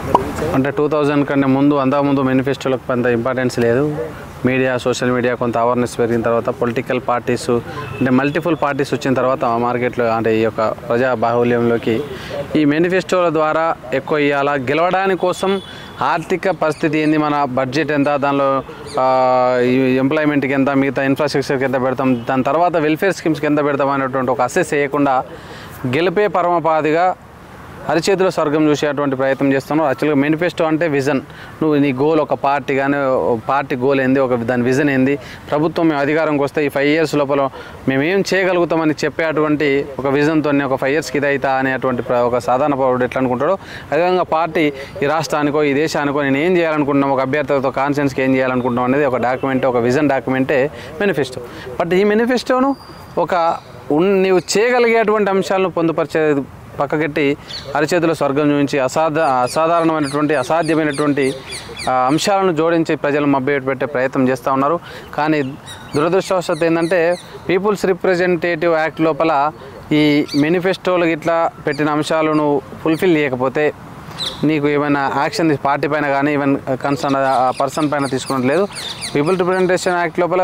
అంటే two thousand కంటే ముందు అంతకుముందు మేనిఫెస్టోలకు కొంత ఇంపార్టెన్స్ లేదు మీడియా సోషల్ మీడియా కొంత అవేర్నెస్ పెరిగిన తర్వాత పొలిటికల్ పార్టీస్ అంటే మల్టిపుల్ పార్టీస్ వచ్చిన తర్వాత మార్కెట్లో అంటే ఈ యొక్క ప్రజా బాహుల్యంలోకి ఈ మేనిఫెస్టోల ద్వారా ఎక్కువ ఇవ్వాలా గెలవడానికి కోసం ఆర్థిక పరిస్థితి ఏంది మన బడ్జెట్ ఎంత దానిలో ఆ, ఈ ఎంప్లాయ్మెంట్కి ఎంత మిగతా ఇన్ఫ్రాస్ట్రక్చర్కి ఎంత పెడతాం దాని తర్వాత వెల్ఫేర్ స్కీమ్స్కి ఎంత పెడతాం అనేటువంటి ఒక అసెస్ చేయకుండా గెలిపే పరమపాదిగా అరిచేతిలో స్వర్గం చూసేటువంటి ప్రయత్నం చేస్తున్నావు యాక్చువల్గా మేనిఫెస్టో అంటే విజన్ నువ్వు నీ గోల్ ఒక పార్టీ కానీ పార్టీ గోల్ ఏంది ఒక దాని విజన్ ఏంది ప్రభుత్వం మేము అధికారంకి వస్తే ఈ ఫైవ్ ఇయర్స్ లోపల మేము ఏం చేయగలుగుతామని చెప్పేటువంటి ఒక విజన్తో ఒక ఫైవ్ ఇయర్స్కి ఇదైతా అనేటువంటి ప్ర- ఒక సాధారణ పౌరుడు ఎట్లా అనుకుంటాడో అదేవిధంగా పార్టీ ఈ రాష్ట్రానికో ఈ దేశానికో నేను ఏం చేయాలనుకుంటున్నాం ఒక అభ్యర్థితో కాన్ఫిడెన్స్కి ఏం చేయాలనుకుంటున్నాం అనేది ఒక డాక్యుమెంట్ ఒక విజన్ డాక్యుమెంటే మేనిఫెస్టో బట్ ఈ మేనిఫెస్టోను ఒక ఉన్ నీవు చేయగలిగేటువంటి అంశాలను పొందుపరిచే పక్కకెట్టి అరిచేతిలో స్వర్గం చూపించి అసాధ అసాధారణమైనటువంటి అసాధ్యమైనటువంటి ఆ, అంశాలను జోడించి ప్రజలను మభ్య పెట్టే ప్రయత్నం చేస్తూ ఉన్నారు కానీ దురదృష్టవశాత్తు ఏంటంటే పీపుల్స్ రిప్రజెంటేటివ్ యాక్ట్ లోపల ఈ మేనిఫెస్టోలు ఇట్లా పెట్టిన అంశాలను ఫుల్ఫిల్ చేయకపోతే నీకు ఏమైనా యాక్షన్ తీసు- పార్టీ పైన కానీ ఈవెన్ కన్సర్న్ పర్సన్ పైన తీసుకున్నట్లేదు పీపుల్ రిప్రజెంటేషన్ యాక్ట్ లోపల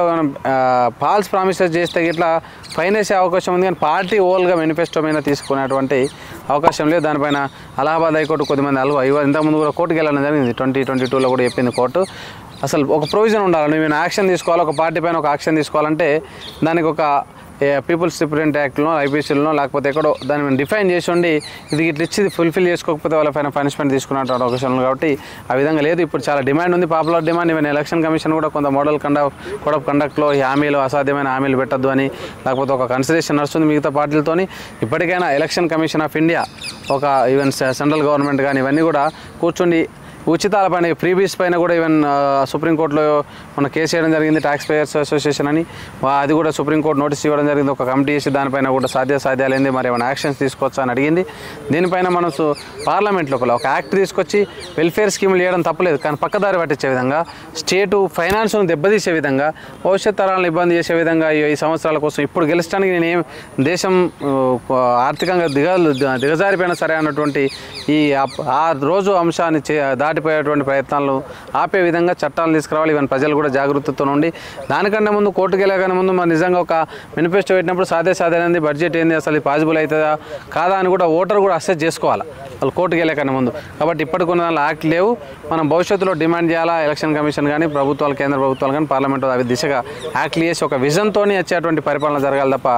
ఫాల్స్ ప్రామిసెస్ చేస్తే ఇట్లా ఫైన్ వేసే అవకాశం ఉంది కానీ పార్టీ ఓల్గా మేనిఫెస్టో మీద తీసుకునేటువంటి అవకాశం లేదు దానిపైన అలహాబాద్ హైకోర్టు కొద్దిమంది అలు ఇవ- ఇంతకుముందు కూడా కోర్టుకి వెళ్ళడం జరిగింది ట్వంటీ ట్వంటీ టూలో కూడా చెప్పింది కోర్టు అసలు ఒక ప్రొవిజన్ ఉండాలి నువ్వు ఏమైనా యాక్షన్ తీసుకోవాలి ఒక పార్టీ పైన ఒక యాక్షన్ తీసుకోవాలంటే దానికి ఒక పీపుల్స్ రిప్రజెంట్ యాక్ట్లో ఐపీసీలో లేకపోతే ఎక్కడో దాన్ని డిఫైన్ చేసి ఉండి ఇది ఇట్లా ఇచ్చి ఫుల్ఫిల్ చేసుకోకపోతే వాళ్ళ పైన పనిష్మెంట్ తీసుకున్నట్టు అవకాశం ఉంది కాబట్టి ఆ విధంగా లేదు ఇప్పుడు చాలా డిమాండ్ ఉంది popular demand even election commission కూడా కొంత మోడల్ కండక్ట్ కోడ్ ఆఫ్ కండక్ట్లో ఈ హామీలు అసాధ్యమైన హామీలు పెట్టద్దు అని లేకపోతే ఒక కన్సిడరేషన్ నడుస్తుంది మిగతా పార్టీలతోని ఇప్పటికైనా ఎలక్షన్ కమిషన్ ఆఫ్ ఇండియా ఒక ఈవెన్ సెంట్రల్ గవర్నమెంట్ కానీ ఇవన్నీ కూడా కూర్చుండి ఉచితాల పైన ఫ్రీబీస్ పైన కూడా ఈవెన్ ఆ, సుప్రీంకోర్టులో మన కేసు చేయడం జరిగింది ట్యాక్స్ పేయర్స్ అసోసియేషన్ అని వా- అది కూడా సుప్రీంకోర్టు నోటీస్ ఇవ్వడం జరిగింది ఒక కమిటీ చేసి దానిపైన కూడా సాధ్య సాధ్యాలేంది మరి ఏమైనా యాక్షన్స్ తీసుకోవచ్చా అని అడిగింది దీనిపైన మనం సు- పార్లమెంట్ లోపల ఒక యాక్ట్ తీసుకొచ్చి వెల్ఫేర్ స్కీములు చేయడం తప్పలేదు కానీ పక్కదారి పట్టించే విధంగా స్టేటు ఫైనాన్స్ను దెబ్బతీసే విధంగా భవిష్యత్ తరాలను ఇబ్బంది చేసే విధంగా ఈ ఈ సంవత్సరాల కోసం ఇప్పుడు గెలిచడానికి నేను ఏం దేశం ఆ, ఆర్థికంగా దిగ దిగజారిపోయినా సరే అన్నటువంటి ఈ ఆ- ఆ రోజు అంశాన్ని చే దాటిపోయేటువంటి ప్రయత్నాలను ఆపే విధంగా చట్టాలు తీసుకురావాలి ఈవెన్ ప్రజలు కూడా జాగృతితో ఉండి దానికంటే ముందు కోర్టుకు వెళ్ళగానే ముందు మరి నిజంగా ఒక మేనిఫెస్టో పెట్టినప్పుడు సాధ్య సాధ్యమైంది బడ్జెట్ ఏంది అసలు ఇది పాసిబుల్ అవుతుందా కాదా అని కూడా ఓటర్ కూడా అసెస్ చేసుకోవాలి వాళ్ళు కోర్టుకు వెళ్ళకనే ముందు కాబట్టి ఇప్పటికున్న దానిలో యాక్ట్ లేవు మనం భవిష్యత్తులో డిమాండ్ చేయాలా ఎలక్షన్ కమిషన్ కానీ ప్రభుత్వాలు కేంద్ర ప్రభుత్వాలు కానీ పార్లమెంట్ అవి దిశగా యాక్ట్ చేసి ఒక విజన్తోనే వచ్చేటువంటి పరిపాలన జరగాలి తప్ప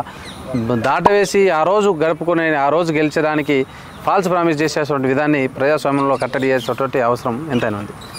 దాటవేసి ఆ రోజు గడుపుకునే ఆ రోజు గెలిచడానికి ఫాల్స్ ప్రామిస్ చేసేటువంటి విధాన్ని ప్రజాస్వామ్యంలో కట్టడి చేసేటువంటి అవసరం ఎంతైనా ఉంది